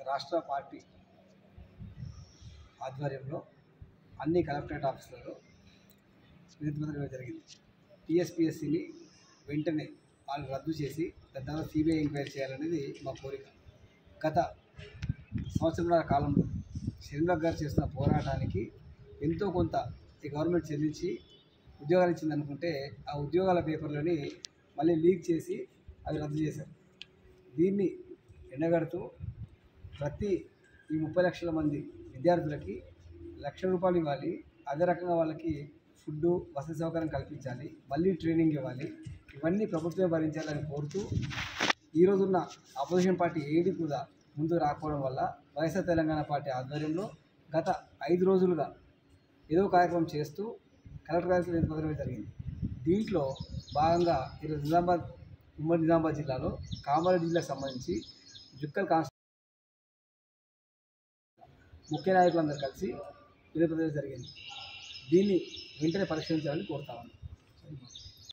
రాష్ట్ర పార్టీ ఆధ్వర్యంలో అన్ని కలెక్టరేట్ ఆఫీసులలో వినతిపత్రం జరిగింది టీఎస్పీఎస్సీని వెంటనే వాళ్ళు రద్దు చేసి దాని తర్వాత సిబిఐ ఎంక్వైరీ చేయాలనేది మా కోరిక గత సంవత్సరంన్నర కాలంలో షర్మిల గారు చేస్తున్న పోరాటానికి ఎంతో కొంత ఈ గవర్నమెంట్ చెల్లించి ఉద్యోగాలు ఇచ్చింది అనుకుంటే ఆ ఉద్యోగాల పేపర్లని మళ్ళీ లీక్ చేసి అవి రద్దు చేశారు దీన్ని ఎండగడుతూ ప్రతి ఈ ముప్పై లక్షల మంది విద్యార్థులకి లక్ష రూపాయలు ఇవ్వాలి అదే రకంగా వాళ్ళకి ఫుడ్ వసతి సౌకర్యం కల్పించాలి మళ్ళీ ట్రైనింగ్ ఇవ్వాలి ఇవన్నీ ప్రభుత్వమే భరించాలని కోరుతూ ఈ రోజున్న అపోజిషన్ పార్టీ ఏది కూడా ముందు రాకపోవడం వల్ల వైఎస్ఆర్ తెలంగాణ పార్టీ ఆధ్వర్యంలో గత ఐదు రోజులుగా ఏదో కార్యక్రమం చేస్తూ కలెక్టర్ గారికి వినతిపత్రం జరిగింది దీంట్లో భాగంగా ఈరోజు నిజామాబాద్ ఉమ్మడి నిజామాబాద్ జిల్లాలో కామారెడ్డి జిల్లాకు సంబంధించి జుక్కల్ కాన్స్ ముఖ్య నాయకులందరూ కలిసి వినతిపత్రం జరిగింది దీన్ని వెంటనే పరిష్కరించాలని కోరుతా ఉన్నాను